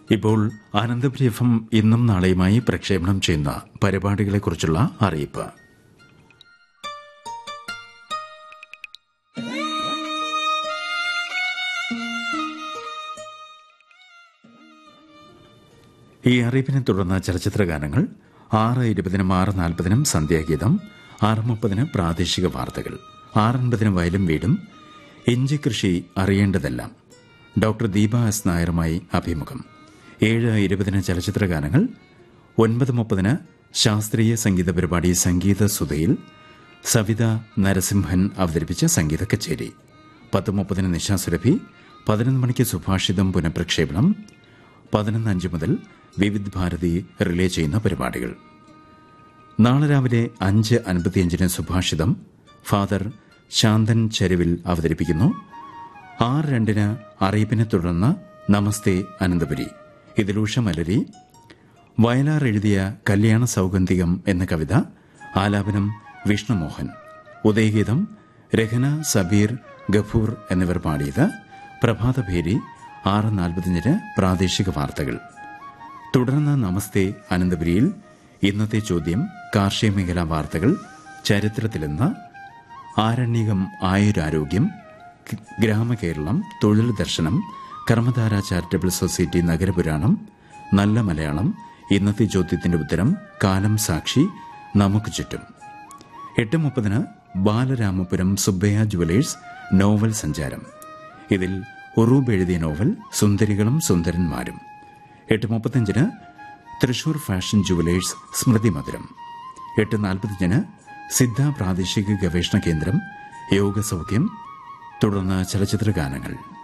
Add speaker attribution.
Speaker 1: ഇപ്പോൾ Anandapuri F M ഇന്നും നാളെയുമായി പ്രക്ഷേപണം ചെയ്യുന്ന പരിപാടികളെക്കുറിച്ചുള്ള അറിയിപ്പ് ഈ അറിയിപ്പിനെ തുടർന്ന് ചലച്ചിത്ര ഗാനങ്ങൾ ആറ് ഇരുപതിനും ആറ് നാൽപ്പതിനും സന്ധ്യാഗീതം ആറ് മുപ്പതിന് പ്രാദേശിക വാർത്തകൾ ആറൻപതിന് വയലും വീടും ഇഞ്ചി കൃഷി അറിയേണ്ടതെല്ലാം ഡോക്ടർ ദീപ എസ് നായരുമായി അഭിമുഖം ഏഴ് ഇരുപതിന് ചലച്ചിത്ര ഗാനങ്ങൾ ഒൻപത് മുപ്പതിന് ശാസ്ത്രീയ സംഗീത പരിപാടി സംഗീത സുധയിൽ സവിത നരസിംഹൻ അവതരിപ്പിച്ച സംഗീത കച്ചേരി പത്ത് മുപ്പതിന് നിശാസുരഭി പതിനൊന്ന് മണിക്ക് സുഭാഷിതം പുനഃപ്രക്ഷേപണം പതിനൊന്ന് അഞ്ച് മുതൽ വിവിധ് ഭാരതി റിലേ ചെയ്യുന്ന പരിപാടികൾ നാളെ രാവിലെ അഞ്ച് അൻപത്തിയഞ്ചിന് സുഭാഷിതം ഫാദർ ശാന്തൻ ചെരുവിൽ അവതരിപ്പിക്കുന്നു ആറ് രണ്ടിന് അറിയിപ്പിനെ തുടർന്ന് നമസ്തേ അനന്തപുരി ഇതിലൂഷ മലരി വയലാർ എഴുതിയ കല്യാണ സൗഗന്ധികം എന്ന കവിത ആലാപനം വിഷ്ണുമോഹൻ ഉദയഗീതം രഹന സബീർ ഗഫൂർ എന്നിവർ പാടിയത് പ്രഭാതഭേരി ആറ് നാൽപ്പത്തിയഞ്ചിന് പ്രാദേശിക വാർത്തകൾ തുടർന്ന് നമസ്തേ അനന്തപുരിയിൽ ഇന്നത്തെ ചോദ്യം കാർഷിക മേഖലാ വാർത്തകൾ ചരിത്രത്തിലെന്ന് ആരണ്യകം ആയുരാരോഗ്യം ഗ്- ഗ്രാമകേരളം തൊഴിൽ ദർശനം കർമ്മധാര ചാരിറ്റബിൾ സൊസൈറ്റി നഗരപുരാണം നല്ല മലയാളം ഇന്നത്തെ ചോദ്യത്തിന്റെ ഉത്തരം കാലം സാക്ഷി നമുക്ക് ചുറ്റും എട്ട് മുപ്പതിന് ബാലരാമപുരം സുബ്ബയ്യ ജുവലേഴ്സ് നോവൽ സഞ്ചാരം ഇതിൽ ഉറൂബ് എഴുതിയ നോവൽ സുന്ദരികളും സുന്ദരന്മാരും എട്ട് മുപ്പത്തഞ്ചിന് തൃശൂർ ഫാഷൻ ജുവലേഴ്സ് സ്മൃതി മധുരം എട്ട് നാൽപ്പത്തഞ്ചിന് സിദ്ധ പ്രാദേശിക ഗവേഷണ കേന്ദ്രം യോഗസൗഖ്യം തുടർന്ന് ചലച്ചിത്ര ഗാനങ്ങൾ